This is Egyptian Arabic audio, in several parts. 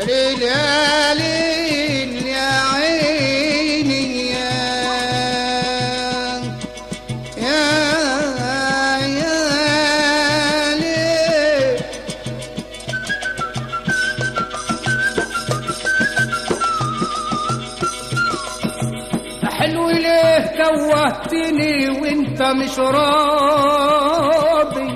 ليل يا ليل يا عيني يا يا يا ليل حلو ليه توهتني وانت مش راضي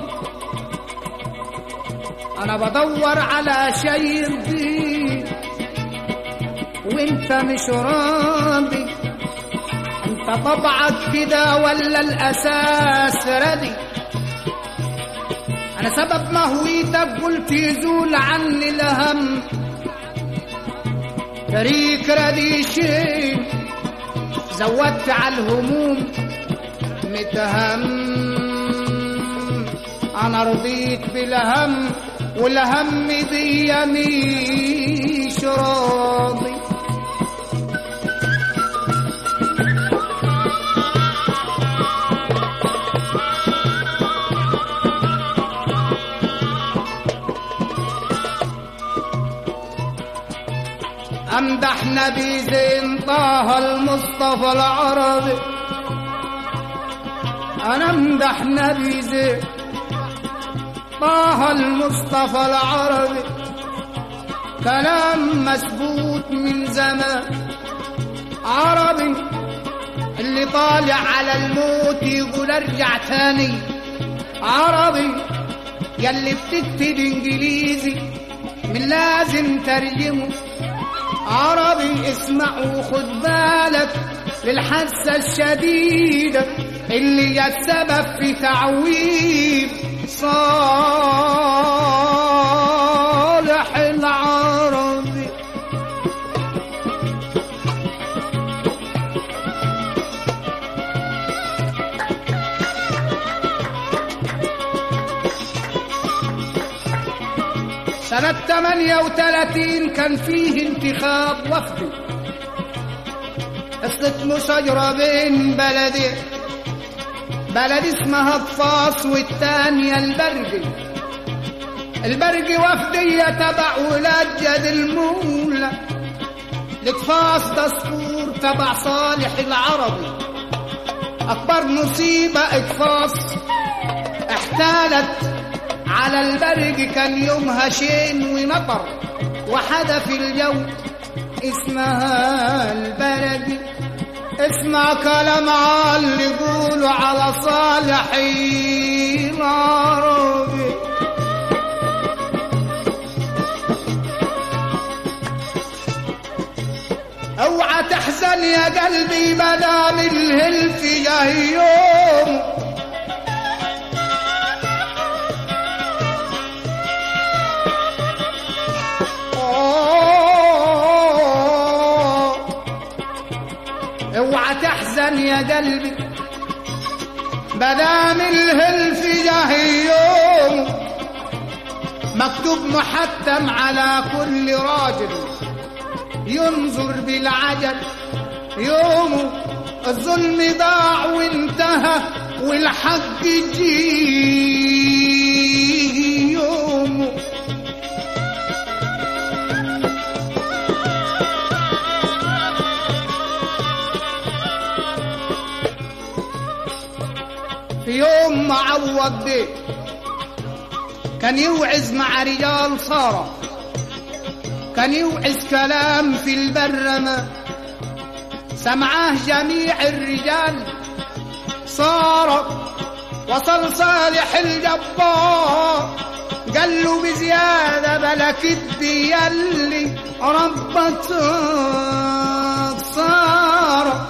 انا بدور على شي يرضيك وانت مش راضي انت طبعك كده ولا الاساس ردي انا سبب مهويتك قلت يزول عني الهم فريق ردي شيء زودت على الهموم متهم انا رضيت بالهم والهم دي مش راضي امدح نبي زين طه المصطفى العربي انا امدح نبي زين طه المصطفى العربي كلام مسبوط من زمان عربي اللي طالع على الموت يقول ارجع تاني عربي يلي بتكتب انجليزي من لازم ترجمه عربي اسمع وخد بالك للحاسة الشديدة اللي هي السبب في تعويض صالح العربي سنة 38 كان فيه انتخاب وفدي قصة مشاجرة بين بلدين بلد اسمها الطاس والتانية البرقي البرقي وفدية تبع ولاد جد المولى القفاص دستور تبع صالح العربي أكبر مصيبة إقفاص احتالت على البرج كان يومها شين ونطر وحدف اليوم اسمها البلد اسمع كلام اللي يقولوا على صالح العربي اوعى تحزن يا قلبي مدام الهلف جاي يوم اوعى تحزن يا قلبي مدام الهلف جاهي يوم مكتوب محتم على كل راجل ينظر بالعجل يوم الظلم ضاع وانتهى والحق جي يوم في يوم معوض بيه كان يوعز مع رجال صارة كان يوعز كلام في البرمة سمعاه جميع الرجال صار وصل صالح الجبار قال له بزيادة بلكت بيلي ربك صار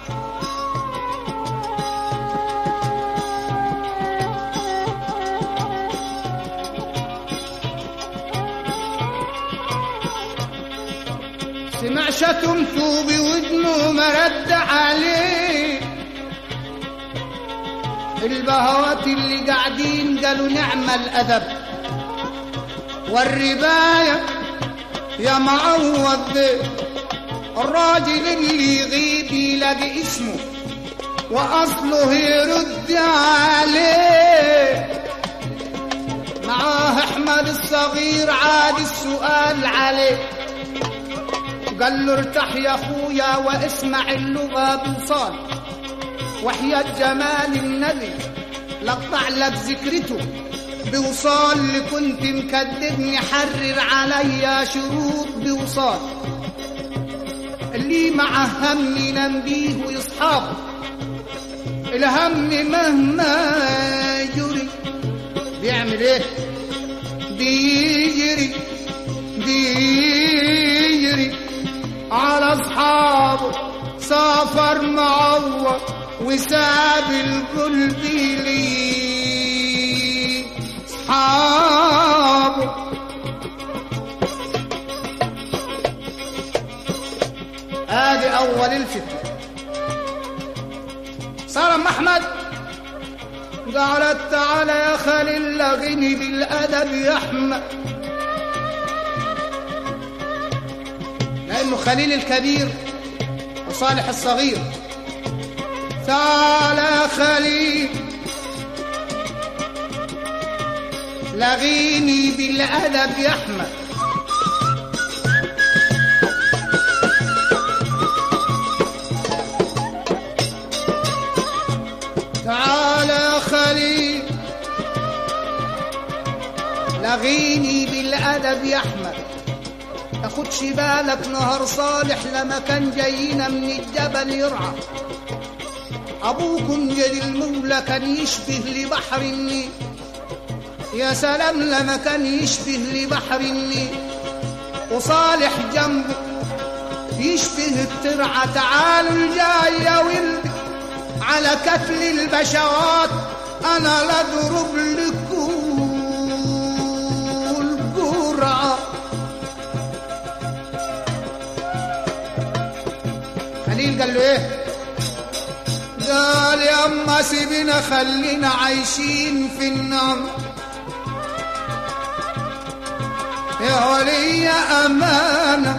سمع شتمته بودنه مرد عليه البهوات اللي قاعدين قالوا نعم الأدب والرباية يا معوض الراجل اللي يغيب يلاقي اسمه وأصله يرد عليه معاه أحمد الصغير عاد السؤال عليه قال له ارتاح يا اخويا واسمع اللغة بوصال وحياة جمال النبي لقطع لك ذكرته بوصال اللي كنت مكدبني حرر عليا شروط بوصال اللي مع هم ينام بيه ويصحابه الهم مهما يجري بيعمل ايه بيجري بيجري على اصحابه سافر معوض وساب القلب لي اصحابه ادي اول الفتنه صار أم احمد قالت تعالى يا خليل لغني بالادب يا احمد لانه خليل الكبير وصالح الصغير تعالى يا خليل لغيني بالادب يا احمد تعالى يا خليل لغيني بالادب يا احمد تاخدش بالك نهار صالح لما كان جاينا من الجبل يرعى ابوكم جد المولى كان يشبه لبحر النيل يا سلام لما كان يشبه لبحر النيل وصالح جنبه يشبه الترعة تعالوا الجاي يا ولدي على كتل البشوات انا لاضرب لكم الجرعه خليل قال له ايه قال يا اما سيبنا خلينا عايشين في النعم يا ولي امانه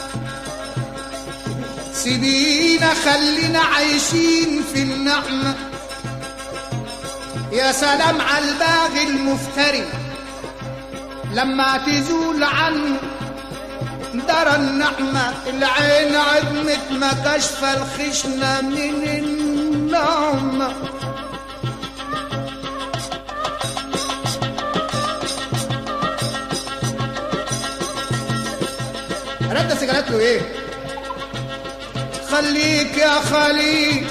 سيبينا خلينا عايشين في النعمة يا سلام على الباغي المفتري لما تزول عنه درى النعمة العين عدمت ما كشف الخشنة من النعمة رد قالت له ايه خليك يا خليل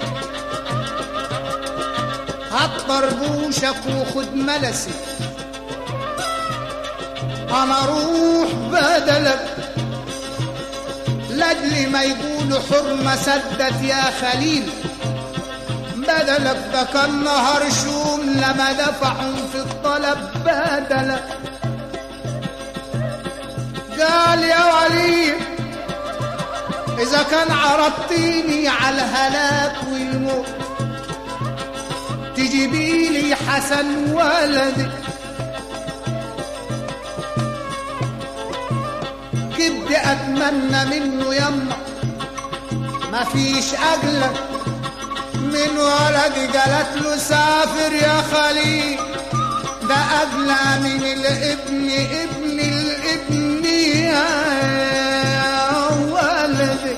هات طربوشك وخد ملسي انا اروح بدلك لاجل ما يقولوا حرمة سدت يا خليل بدلك ده كان نهر شوم لما دفعوا في الطلب بدلك قال يا وليد إذا كان عرضتيني على الهلاك والموت تجيبي لي حسن ولدي كبدي أتمنى منه يما ما فيش أجلك من ولدي قالت له سافر يا خليل ده أغلى من الابن ابن الابن يا ولدي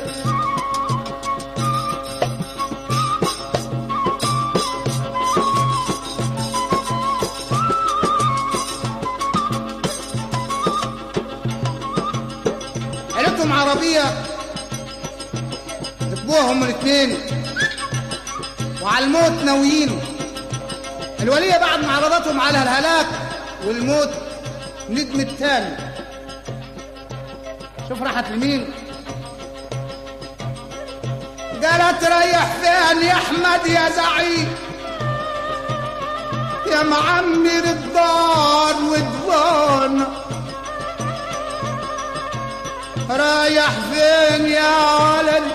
عيلتهم عربية ركبوهم الاثنين وعلى الموت ناويين الولية بعد ما عرضتهم على الهلاك والموت ندمت تاني شوف راحت لمين قالت ريح فين يا احمد يا زعيم يا معمر الدار ودوان رايح فين يا ولد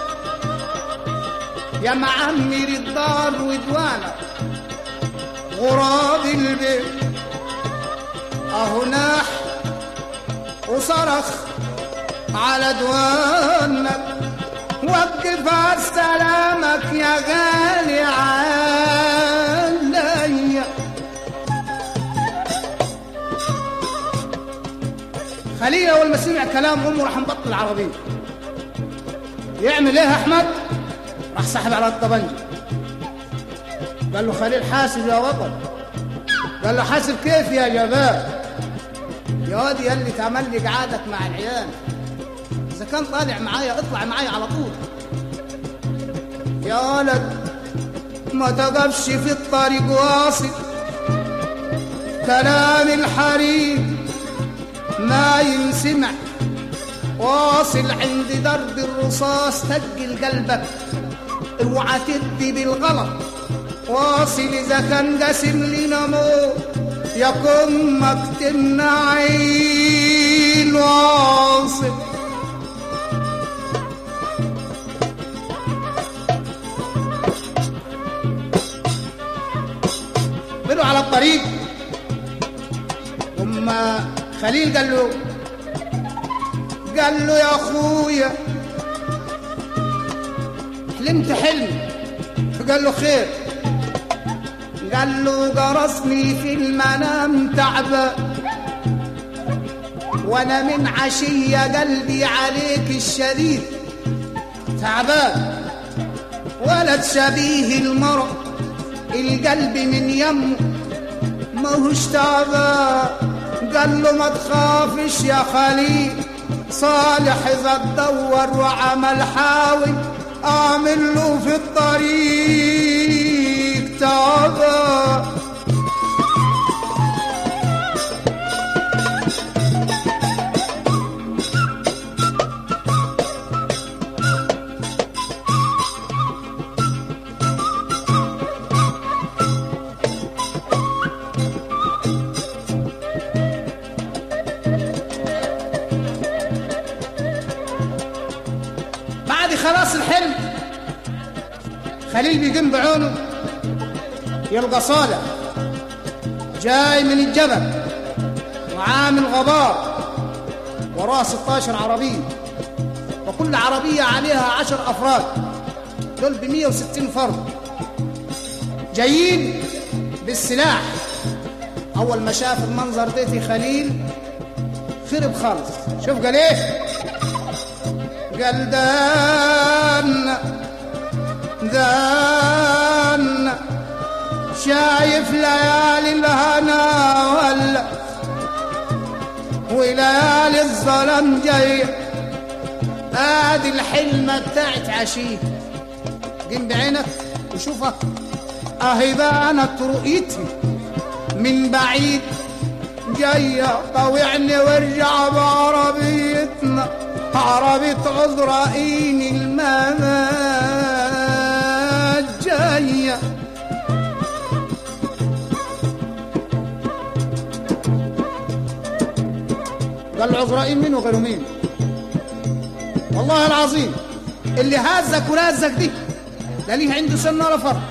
يا معمر الدار ودوانك غراب البيت اهو ناح وصرخ على دوانك وقف على سلامك يا غالي عليا خليل اول ما سمع كلام امه راح مبطل العربيه يعمل ايه يا احمد راح سحب على الطبنجه قال له خليل حاسب يا بطل قال له حاسب كيف يا جبان يا واد يا اللي تعمل لي قعادك مع العيال اذا كان طالع معايا اطلع معايا على طول يا ولد ما تقفش في الطريق واصل كلام الحريم ما ينسمع واصل عند درب الرصاص تجل قلبك اوعى تدي بالغلط واصل اذا كان قاسم لنا موت يكون مكتم عين واصل بدوا على الطريق ثم خليل قال له قال له يا اخويا حلمت حلم فقال له خير قال له قرصني في المنام تعبان وانا من عشية قلبي عليك الشديد تعبان ولد شبيه المرء القلب من يمه ماهوش تعبان قال له ما تخافش يا خليل صالح اذا تدور وعمل حاول اعمل له في الطريق تعبان بعد خلاص الحلم خليل بيقوم بعونه يلقى صالح جاي من الجبل وعامل غبار وراه 16 عربية وكل عربية عليها 10 أفراد دول ب 160 فرد جايين بالسلاح أول ما شاف المنظر ده في خليل خرب خالص شوف قال إيه قال دان دان شايف ليالي الهنا ولا وليالي الظلام جاية ادي الحلمة بتاعت عشيه جنب عينك وشوفها اهي بانت رؤيتي من بعيد جاية طوعني وارجع بعربيتنا عربية عذرائين الممات جاية قال له عذرائين مين وغيره مين والله العظيم اللي هازك ورازك دي لا ليه عنده سنة ولا فرق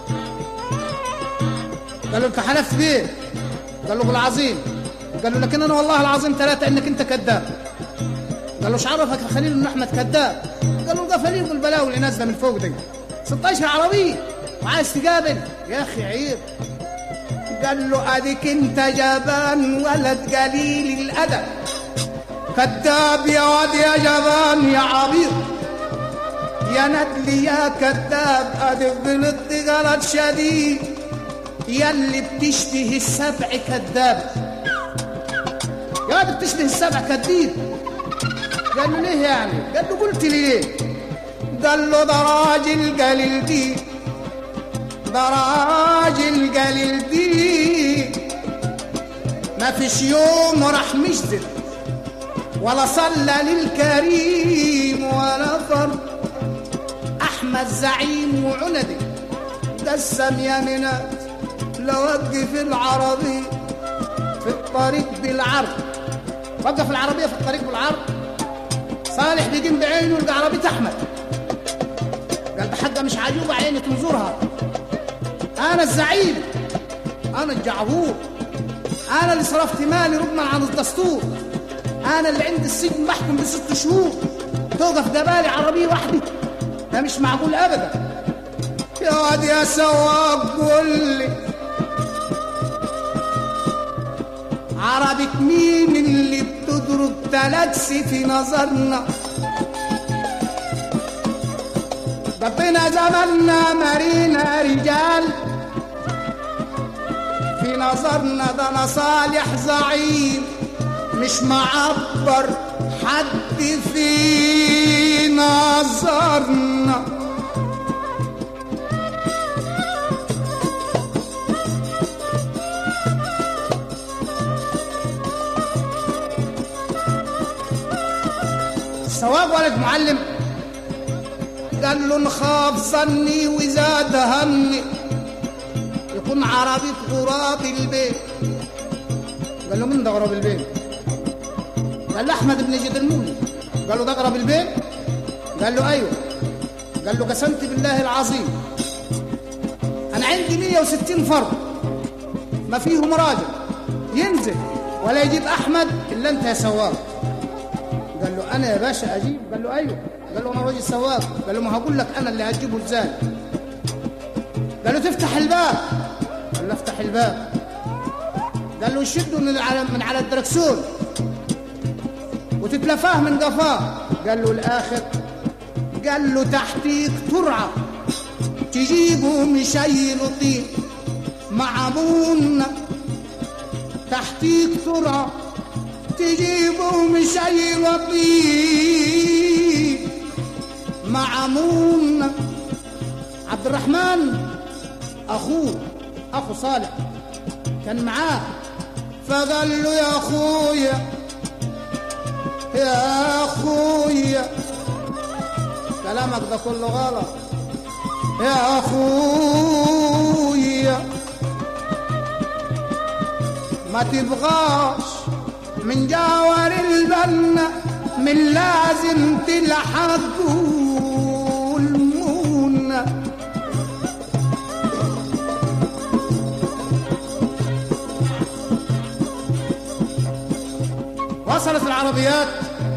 قال له انت حلفت بيه قال له بالعظيم قال له لكن انا والله العظيم ثلاثة انك انت كذاب قال له ايش عرفك يا خليل ان احمد كذاب قال له ده فريق البلاوي اللي نازله من فوق دي 16 عربيه وعايز تقابل يا اخي عيب قال له اديك انت جبان ولد قليل الادب كذاب يا واد يا جبان يا عبيط يا ندلي يا كذاب اديك غلطت غلط شديد يا اللي بتشبه السبع كذاب يا واد بتشبه السبع كذيب قال له ليه يعني قال له قلت لي ليه قال له ده راجل قليل دي ده راجل قليل دي ما فيش يوم راح مجدد ولا صلى للكريم ولا فرد احمد زعيم وعندي قسم يمينات لوقف العربي في الطريق بالعرض وقف العربيه في الطريق بالعرض صالح بيقيم بعينه يلقى عربية أحمد قال ده حاجة مش عجوبة عيني تنظرها أنا الزعيم أنا الجعبور أنا اللي صرفت مالي رغما عن الدستور أنا اللي عند السجن محكوم بست شهور توقف جبالي عربية واحدة ده مش معقول أبدا يا واد يا سواق قول لي عربة مين اللي بتضرب وانت لكس في نظرنا ربنا زمنا مرينا رجال في نظرنا ده انا صالح زعيم مش معبر حد في نظرنا سواق ولد معلم قال له نخاف ظني وزاد همي يكون عربية غراب البيت قال له من ده غراب البيت قال له احمد بن جد المولي قال له ده غراب البيت قال له ايوه قال له قسمت بالله العظيم انا عندي 160 فرد ما فيهم راجل ينزل ولا يجيب احمد الا انت يا سواق قال له انا يا باشا اجيب قال له ايوه قال له انا راجل سواق قال له ما هقول لك انا اللي هتجيبه ازاي قال له تفتح الباب قال له افتح الباب قال له نشده من على من على الدركسون وتتلفاه من قفاه قال له الاخر قال له تحتيك ترعى تجيبه مشي لطيف معمون تحتيك ترعى تجيبه مشي لطيف معمون عبد الرحمن اخوه اخو صالح كان معاه فقال له يا اخويا يا اخويا كلامك ده كله غلط يا اخويا ما تبغاش من جاور البنا من لازم تلحقوا المونة وصلت العربيات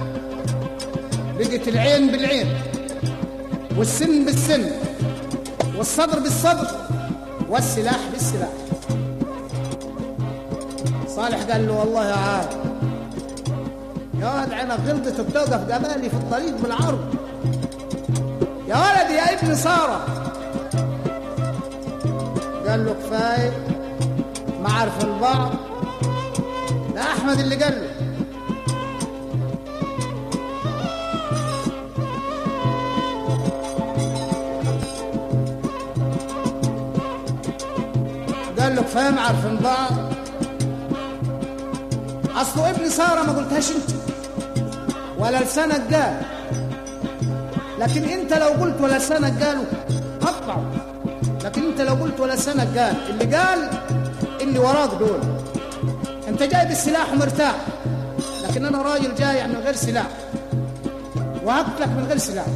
بقت العين بالعين والسن بالسن والصدر بالصدر والسلاح بالسلاح صالح قال له والله يا عاد يا ولد عينك غلطت بتوقف قبالي في الطريق بالعرض يا ولد يا ابن سارة قال له كفاية ما عارف البعض ده أحمد اللي قال له قال له كفاية ما عارفين بعض اصله ابن ساره ما قلتهاش انت ولا لسانك قال لكن انت لو قلت ولا لسانك قالوا قطعوا لكن انت لو قلت ولا لسانك قال اللي قال اللي وراك دول انت جاي بالسلاح ومرتاح لكن انا راجل جاي من غير سلاح وهقتلك من غير سلاح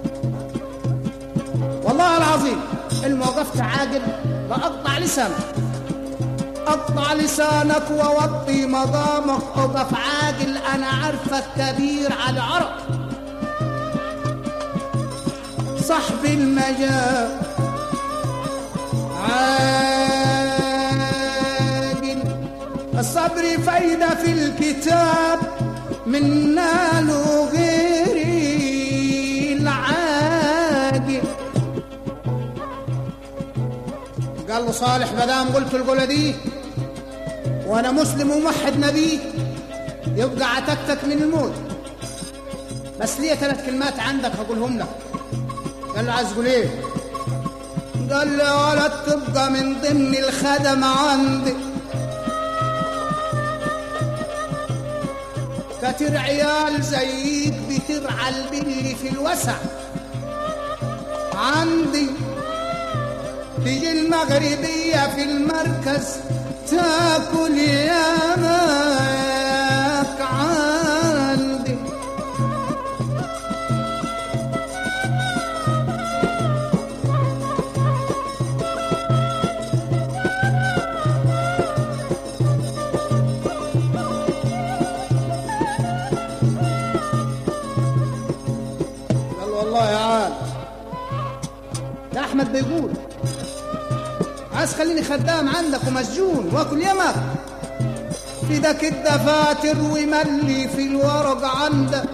والله العظيم ان وقفت عاقل لاقطع لسانك اقطع لسانك ووطي مضامك اضف عاقل انا عارفك كبير على عرق صاحب المجال عاقل الصبر فايدة في الكتاب من ناله غير العاقل قال له صالح مدام قلت القولة دي وانا مسلم وموحد نبي يبقى عتكتك من الموت بس ليه ثلاث كلمات عندك هقولهم لك قال له عايز تقول ايه قال له يا ولد تبقى من ضمن الخدم عندي كتر عيال زيك بترعى البل في الوسع عندي تيجي المغربية في المركز تاكل يا ماك عندي قال والله يا عال ده احمد بيقول عايز خليني خدام عندك ومسجون واكل يمك في دك الدفاتر وملي في الورق عندك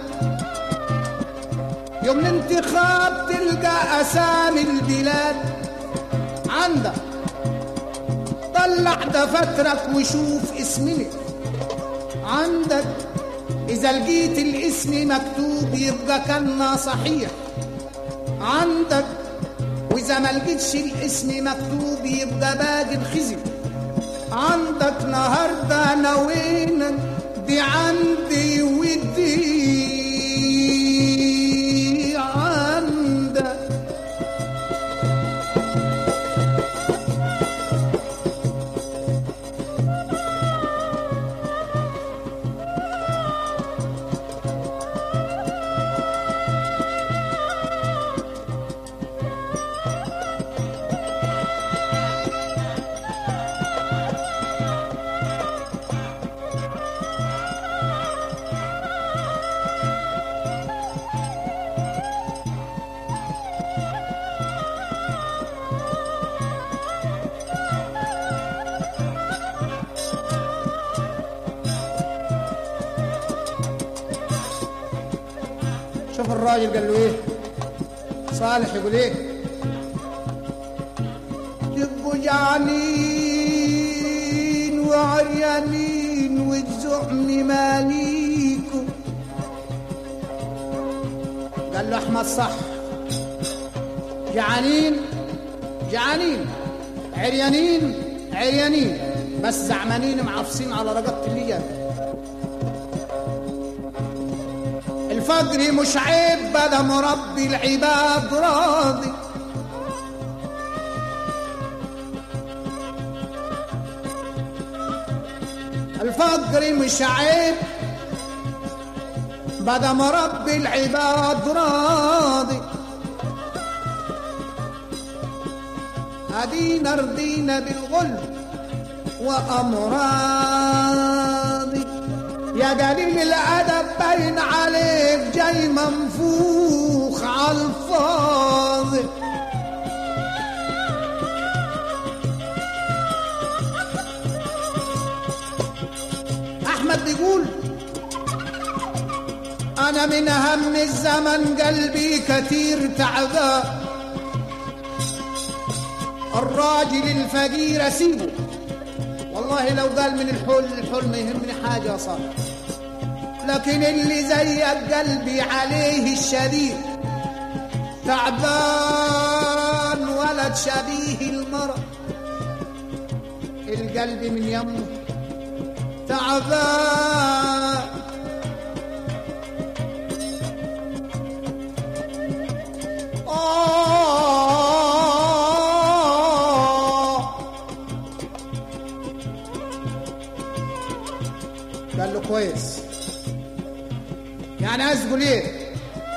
يوم الانتخاب تلقى أسامي البلاد عندك طلع دفاترك وشوف اسمنا عندك إذا لقيت الاسم مكتوب يبقى كنا صحيح عندك وإذا ما لقيتش الاسم مكتوب يبقى باقي الخزي عندك نهارده نوينا دي عندي ودي عندك شوف الراجل قال له ايه صالح يقول ايه تبقوا جعانين وعريانين والزعم ماليكم قال له احمد صح جعانين جعانين عريانين عريانين بس زعمانين معفصين على رقبة الليل الفقر مش عيب بدا مربي العباد راضي الفقر مش عيب بدا مربي العباد راضي ادينا رضينا بالغل وامراضي يا قليل الادب باين عليك جاي منفوخ على الفاضي احمد بيقول انا من هم الزمن قلبي كتير تعبان الراجل الفقير اسيبه والله لو قال من الحل الحل ما يهمني حاجة صار لكن اللي زيك قلبي عليه الشديد تعبان ولد شبيه المرض القلب من يمه تعبان آه قال له كويس يعني عايز تقول ايه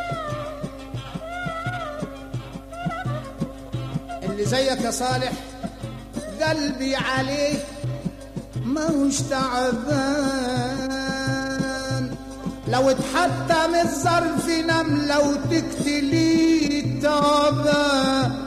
اللي زيك يا صالح قلبي عليه ما هوش تعبان لو اتحطم الظرف نملة وتقتلي تعبان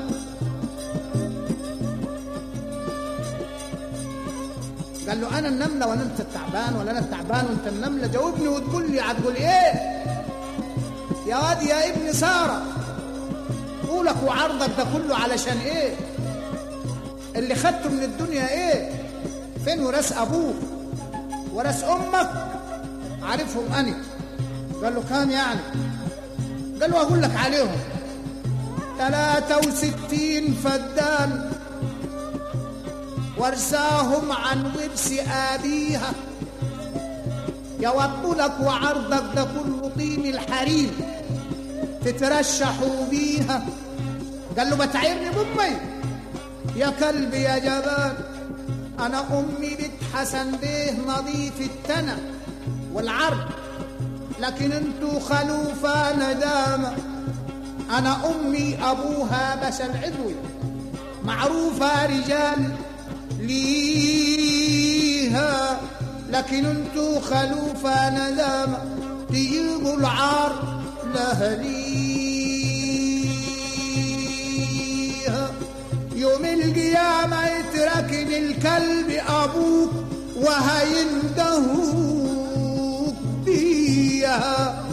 قال له انا النمله ولا انت التعبان ولا انا التعبان وانت النمله جاوبني وتقول لي هتقول ايه يا واد يا ابن ساره قولك وعرضك ده كله علشان ايه اللي خدته من الدنيا ايه فين وراس ابوك وراس امك عارفهم انا قال له كام يعني قال له اقول لك عليهم 63 فدان ورثاهم عن ورث ابيها يوضوا لك وعرضك ده كله طين الحريم تترشحوا بيها قال له بتعيرني بامي يا كلبي يا جبان انا امي بنت حسن بيه نظيف التنى والعرض لكن انتو خلوفة ندامة انا امي ابوها بس العدوي معروفة رجال ليها لكن انتو خلوفة ندامة تجيبوا العار لأهليها يوم القيامة يتركن الكلب أبوك وهيندهوك بيها